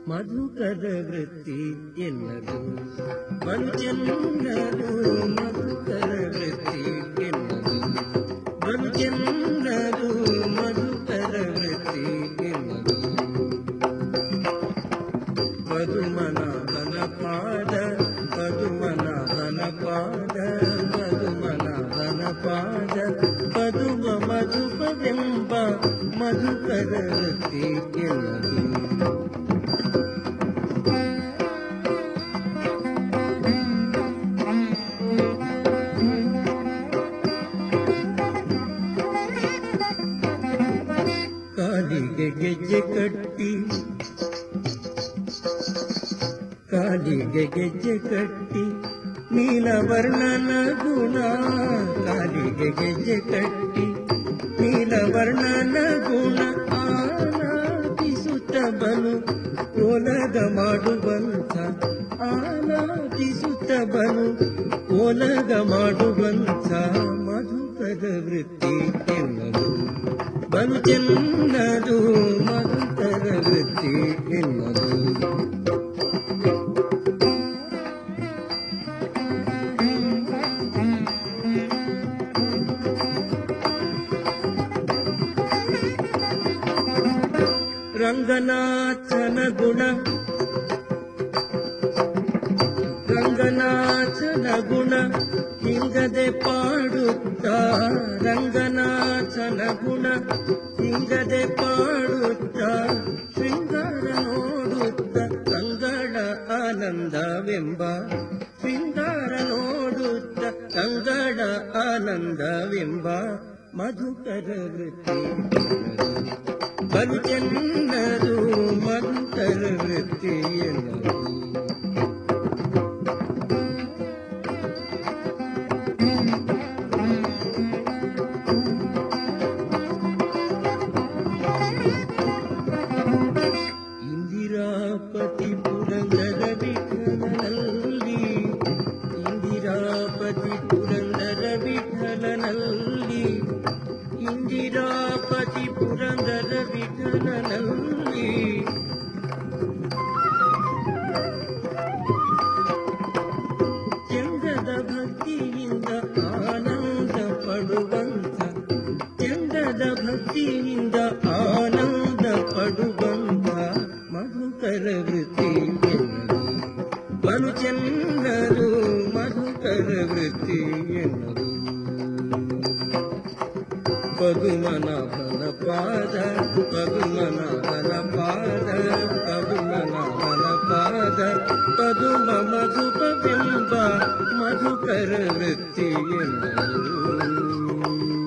ಮಧುಕರ ವೃತ್ತಿ ಎನ್ನದು ಬಲುಚಂದ್ರದು ಮಧುಕರ ವೃತ್ತಿ ಎನ್ನದು ಬಲುಚಂದ್ರದು ಮಧುಕರ ವೃತ್ತಿ ಎನ್ನದು ಪದುಮನಾಭನ ಪಾದ ಪದುಮನಾಭನ ಪಾದ ಪದುಮನಾಭನ ಪಾದ ಪದುಮ ಮಧುಪವೆಂಬ ಮಧುಕರ ವೃತ್ತಿ ಎನ್ನದು ಕಾಲಿಗೆ ಗೆಜ್ಜೆ ಕಟ್ಟಿ ಕಾಲಿಗೆ ಗೆಜ್ಜೆ ಕಟ್ಟಿ ನೀಲವರ್ಣನ ಗುಣ ಕಾಲಿಗೆ ಗೆಜ್ಜೆ ಕಟ್ಟಿ ನೀಲವರ್ಣನ ಗುಣ ಆಲಾಪಿಸುತ್ತ ಬಲು ಓಲಗ ಮಾಡುವಂಥ ಆಲಾಪಿಸುತ್ತ ಬಲು ಓಲಗ ಮಾಡುವಂಥ ಮಧುಕರ ವೃತ್ತಿ ಎನ್ನದು ಬಲು ಚೆನ್ನದು ಮಧುಕರ ವೃತ್ತಿ ಎನ್ನದು ರಂಗನಾಥನ ಗುಣ ರಂಗನಾಥನ ಗುಣ ಹಿಂಗದೆ ಪಾಡುತ್ತ ರಂಗನಾಥನ ಗುಣ ಹಿಂಗದೆ ಪಾಡುತ್ತ ಶೃಂಗಾರ ನೋಡುತ್ತ ಕಂಗಳ ಆನಂದವೆಂಬ ಶೃಂಗಾರ ನೋಡುತ್ತ ಕಂಗಳ ಆನಂದವೆಂಬ ಮಧುಕರ ವೃತ್ತಿ ಬಲು ಚೆನ್ನದು ಮಧುಕರ ವೃತ್ತಿ ಎನ್ನದು ಇಂದಿರಾಪತಿ ಪುರಂದರ ವಿಠಲನಲ್ಲಿ ಇಂದಿರಾಪತಿ ಪುರಂದರ ವಿಠಲನಲ್ಲಿ ಇಂದಿರಾಪತಿ ಪುರಂದರ ವಿಠಲನಲ್ಲಿ ಚಂದ್ರದ ಭಕ್ತಿಯಿಂದ ಆನಂದ ಪಡುವಂತ ಚಂದ್ರದ ಭಕ್ತಿಯಿಂದ ಆನಂದ ಪಡುವಂತ ಮಧುಕರ ವೃತ್ತಿ ಎನ್ನದು ಬಲು ಚೆನ್ನದು ಮಧುಕರ ವೃತ್ತಿ ಎನ್ನದು ಪದುಮನಾಭನ ಪಾದ ಪದುಮನಾಭನ ಪಾದ ಪದುಮನಾಭನ ಪಾದ ಪದುಮ ಮಧುಪವೆಂಬ ಮಧುಕರ ವೃತ್ತಿ ಎನ್ನದು